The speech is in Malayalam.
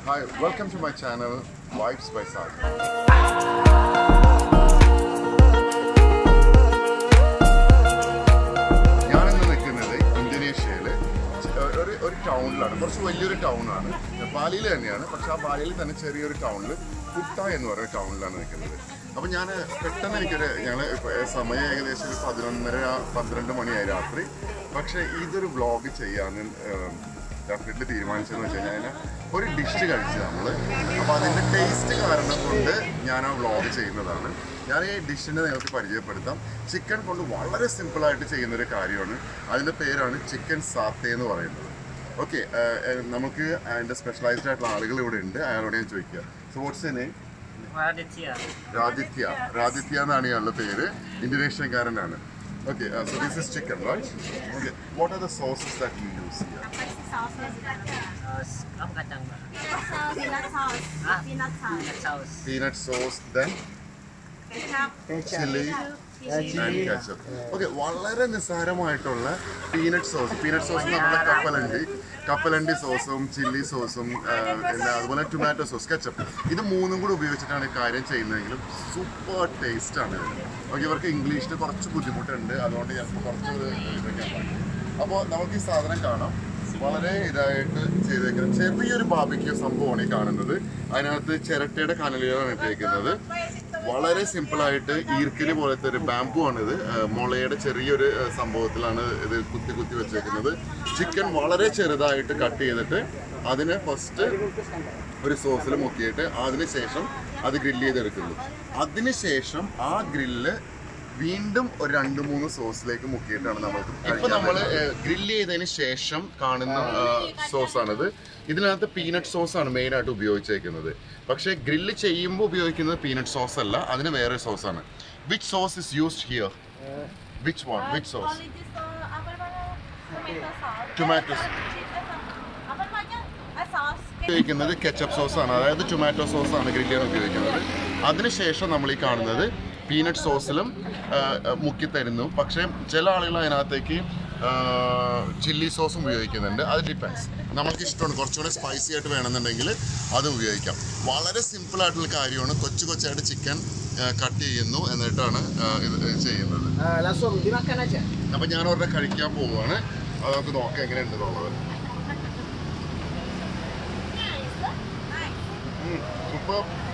Hi, welcome to my channel, Vibes by Sagar. ഞാനിന്ന് നിൽക്കുന്നത് ഇന്തോനേഷ്യയില് ചെ- ഒരു ഒരു ടൗണിലാണ് കുറച്ച് വലിയൊരു ടൗണാണ് ബാലിയിൽ തന്നെയാണ് പക്ഷെ ആ ബാലിയിൽ തന്നെ ചെറിയൊരു ടൗണിൽ കുട്ട എന്ന് പറയുന്ന ടൗണിലാണ് നിൽക്കുന്നത് അപ്പം ഞാൻ പെട്ടെന്ന് എനിക്കൊരു ഞങ്ങൾ സമയം ഏകദേശം ഒരു പതിനൊന്നര പന്ത്രണ്ട് മണിയായി രാത്രി പക്ഷേ ഇതൊരു വ്ളോഗ് ചെയ്യാൻ ഡെഫിനറ്റ്ലി തീരുമാനിച്ചതെന്ന് വെച്ച് കഴിഞ്ഞാൽ ഒരു ഡിഷ് കഴിച്ച് നമ്മൾ അപ്പോൾ അതിൻ്റെ ടേസ്റ്റ് കാരണം കൊണ്ട് ഞാൻ ആ വ്ളോഗ് ചെയ്യുന്നതാണ് ഞാൻ ഈ ഡിഷിനെ നിങ്ങൾക്ക് പരിചയപ്പെടുത്താം ചിക്കൻ കൊണ്ട് വളരെ സിമ്പിളായിട്ട് ചെയ്യുന്നൊരു കാര്യമാണ് അതിൻ്റെ പേരാണ് ചിക്കൻ സാത്തേ എന്ന് പറയുന്നത് ഓക്കെ നമുക്ക് അതിൻ്റെ സ്പെഷ്യലൈസ്ഡ് ആയിട്ടുള്ള ആളുകൾ ഇവിടെ ഉണ്ട് അയാളോട് ഞാൻ ചോദിക്കുക so what's name Raditya. Raditya Raditya എന്നാണ് ഇയാളുടെ പേര് ഇന്തോനേഷ്യക്കാരനാണ് okay so this is chicken right okay what are the sauces that you use here Sauce ang kacang ba? Sauce, peanut sauce, Ah. peanut sauce, Peanut sauce. Peanut sauce then ketchup, chilli and ketchup okay വളരെ നിസ്സാരമായിട്ടുള്ള പീനട്ട് സോസ് പീനട്ട് സോസ് എന്ന് പറഞ്ഞാൽ കപ്പലണ്ടി കപ്പലണ്ടി സോസും ചില്ലി സോസും ആ, പിന്നെ അതുപോലെ ടൊമാറ്റോ സോസ് കെച്ചപ്പ് ഇത് മൂന്നും കൂടി ഉപയോഗിച്ചിട്ടാണ് ഈ കാര്യം ചെയ്യുന്നതെങ്കിലും സൂപ്പർ ടേസ്റ്റ് ആണ് ഓക്കെ ഇവർക്ക് ഇംഗ്ലീഷിൽ കുറച്ച് ബുദ്ധിമുട്ടുണ്ട് അതുകൊണ്ട് ചിലപ്പോൾ കുറച്ചൊരു ഇതൊക്കെ അപ്പോൾ നമുക്ക് ഈ സാധനം കാണാം വളരെ ഇതായിട്ട് ചെയ്തേക്കുന്നത് ചെറിയൊരു ബാബിക്ക് സംഭവമാണ് ഈ കാണുന്നത് അതിനകത്ത് ചിരട്ടയുടെ കനലുകളാണ് ഇട്ടേക്കുന്നത് വളരെ സിമ്പിളായിട്ട് ഈർക്കല് പോലത്തെ ഒരു ബാമ്പു ആണിത് ആ, മുളയുടെ ചെറിയൊരു ആ, സംഭവത്തിലാണ് ഇത് കുത്തി കുത്തി വെച്ചേക്കുന്നത് ചിക്കൻ വളരെ ചെറുതായിട്ട് കട്ട് ചെയ്തിട്ട് അതിനെ ഫസ്റ്റ് ഒരു സോസിൽ മുക്കിയിട്ട് അതിനുശേഷം അത് ഗ്രില്ല് ചെയ്തെടുക്കുന്നു അതിനുശേഷം ആ ഗ്രില്ല് വീണ്ടും ഒരു രണ്ട് മൂന്ന് സോസിലേക്ക് മുക്കിയിട്ടാണ് നമുക്ക് ഇപ്പൊ നമ്മൾ ഗ്രില്ല് ചെയ്തതിന് ശേഷം കാണുന്ന സോസാണിത് ഇതിനകത്ത് പീനട്ട് സോസ് ആണ് മെയിൻ ആയിട്ട് ഉപയോഗിച്ചേക്കുന്നത് പക്ഷേ ഗ്രില്ല് ചെയ്യുമ്പോൾ ഉപയോഗിക്കുന്നത് പീനട്ട് സോസ് അല്ല അതിന് വേറെ സോസ് ആണ് which sauce is used here which one which sauce Only this uh, apa namanya tomato sauce. Tomato Eh, chicken, apa namanya? Eh, sauce. ഉപയോഗിക്കുന്നത് കെച്ചപ്പ് സോസ് ആണ് അതായത് ടൊമാറ്റോ സോസ് ആണ് ഗ്രില്ല് ചെയ്യാൻ ഉപയോഗിക്കുന്നത് അതിനുശേഷം നമ്മൾ ഈ കാണുന്നത് പീനട്ട് സോസിലും ആ, ആ, മുക്കി തരുന്നു പക്ഷേ ചില ആളുകൾ അതിനകത്തേക്ക് ചില്ലി സോസും ഉപയോഗിക്കുന്നുണ്ട് അത് ഡിപ്പെൻസ് നമുക്ക് ഇഷ്ടമാണ് കുറച്ചുകൂടെ സ്പൈസി ആയിട്ട് വേണമെന്നുണ്ടെങ്കിൽ അതും ഉപയോഗിക്കാം വളരെ സിമ്പിൾ ആയിട്ടുള്ള കാര്യമാണ് കൊച്ചു കൊച്ചായിട്ട് ചിക്കൻ കട്ട് ചെയ്യുന്നു എന്നിട്ടാണ് ആ, ഇത് ചെയ്യുന്നത് Uh, langsung dimakan aja. അപ്പം ഞാൻ ഒരെണ്ണം കഴിക്കാൻ പോവുകയാണ് അത് നമുക്ക് നോക്കാം എങ്ങനെയുണ്ട് എന്നുള്ളത് Nice. Nice. സൂപ്പർ